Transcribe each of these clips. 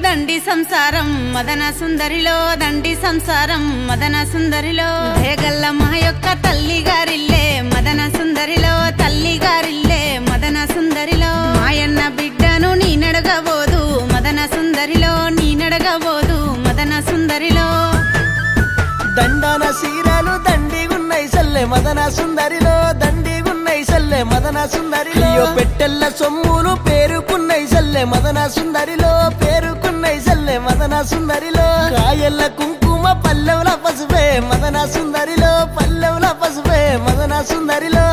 దండి సంసారం మదన సుందరిలో దండి సంసారం మదన సుందరిలో దేగల్ల మా యొక్క తల్లి గారిల్లే మదన సుందరిలో తల్లి గారిల్లే మదన సుందరిలో మాయన్న బిడ్డను నీ నడగబోదు మదన సుందరిలో నీ నడగబోదు మదన సుందరిలో దండన సీరలు దండిగున్నాయి సల్లె మదన సుందరిలో దండిగున్నాయి సల్లె మదన సుందరిలో అయ్యో పెట్టెల్ల సొమ్ములు పేరుకున్నాయి సల్లె మదన సుందరిలో పేరుకున్నాయి సల్లె మదన సుందరిలో కాయల్ల కుంకుమ పల్లెవుల పసుపే మదన సుందరిలో పల్లెవుల పసుపే మదన సుందరిలో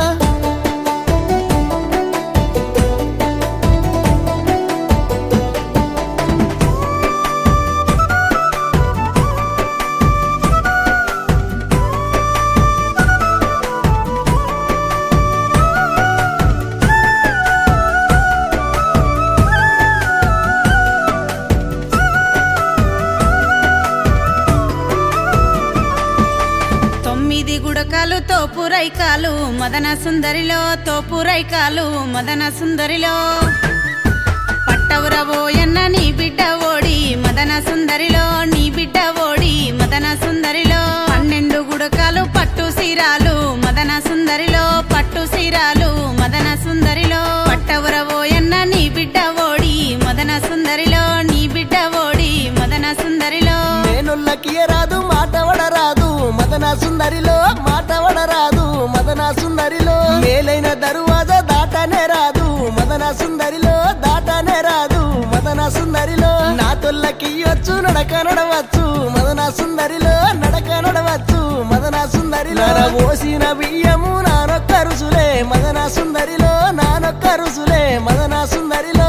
తొమ్మిది గుడకాలు తోపురైకాలు మదన సుందరిలో తోపురైకాలు మదన సుందరిలో పట్టవురబోయన్న నీ బిడ్డ ఓడి మదన సుందరిలో నీ బిడ్డ ఓడి మదన సుందరిలో పన్నెండు గుడకాలు పట్టు సీరాలు మదన సుందరిలో పట్టు సీరాలు మదన సుందరిలో పట్టవురబోయన్న నీ బిడ్డ ఓడి మదన సుందరిలో నీ బిడ్డ ఓడి మదన సుందరిలో మేనుల్లకి రాదు మాట వడరాదు మదన సుందరిలో మాట వడరాదు మదన సుందరిలో మేలైన దరువాజ దాటనే రాదు మదన సుందరిలో దాటనే రాదు మదన సుందరిలో నా తొల్లకి వచ్చు నడక నడవచ్చు మదన సుందరిలో నడక నడవచ్చు మదన సుందరిలో పోసిన బియ్యము నానొక్క రుసులే మదన సుందరిలో నానొక్క రుసులే మదన సుందరిలో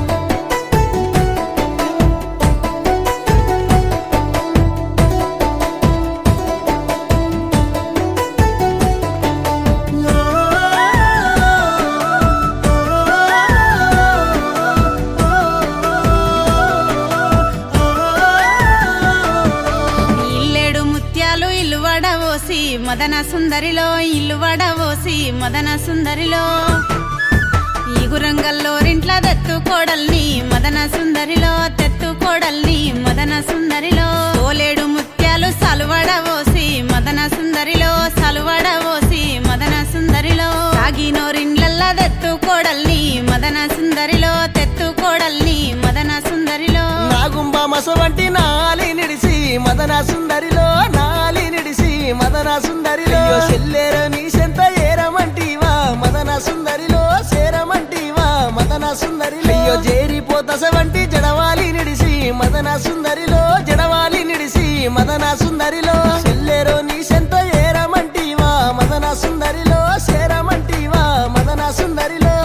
ఇల్లేడు ముత్యాలు ఇల్లు వడవోసి మదన సుందరిలో ఇల్లు వడవోసి మదన సుందరిలో ఈగురంగల్లో రింట్ల దత్తు కోడల్ని మదన సుందరిలో తెత్తు కోడల్ని మదన సుందరిలో ఓలేడు ముత్యాలు సలువడవోసి మదన సుందరిలో సలువడవోసి మదన సుందరిలో సాగినోరిండ్లల్లా దత్తు కోడల్ని మదన సుందరిలో తెత్తు కోడల్ని మదన సుందరిలో నాగుంబ మసవంటి నాలి నిడిసి మదన సుందరిలో నాలి నిడిసి మదన సుందరిలో సెల్లేరు నీ సెంత ఏరమంటివా మదన సుందరిలో సేరమంటివా మదన సుందరిలో అయ్యో జేరిపోతస వంటి జడవాలి నిడిసి మదన సుందరిలో జడవాలి నిడిసి మదన సుందరిలో సెల్లేరు నీ సెంత ఏరమంటివా మదన సుందరిలో సేరమంటివా మదన సుందరిలో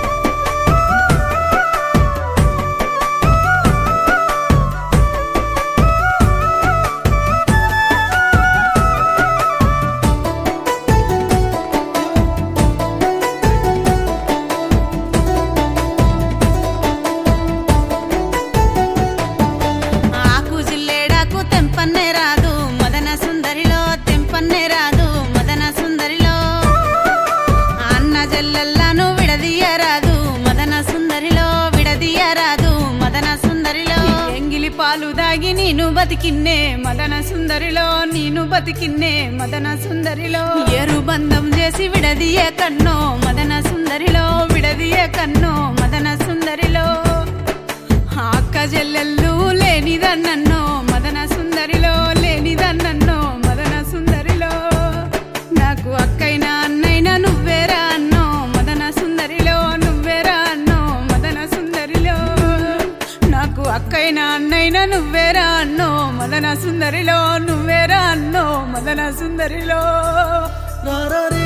ఆకు జిల్లేడాకు తెంపన్నే రాదు మదన సుందరిలో తెంపన్నే రాదు మదన సుందరిలో అన్న జల్లెల్లను విడదీయరాదు మదన సుందరిలో విడదీయరాదు మదన సుందరిలో ఎంగిలి పాలు దాగి నేను బతికిన్నే మదన సుందరిలో నేను బతికిన్నే మదన సుందరిలో ఎరు బంధం చేసి విడదీయ కన్నో మదన సుందరిలో విడదీయ కన్నో మదన సుందరిలో అక్క చెల్లెళ్ళు లేనిదన్నో మదన సుందరిలో లేనిదన్నో మదన సుందరిలో నాకు అక్కైనా అన్నైనా నువ్వేరా అన్నో మదన సుందరిలో నువ్వేరా అన్నో మదన సుందరిలో నాకు అక్కైనా అన్నైనా నువ్వేరా అన్నో మదన సుందరిలో నువ్వేరా అన్నో మదన సుందరిలో రారారి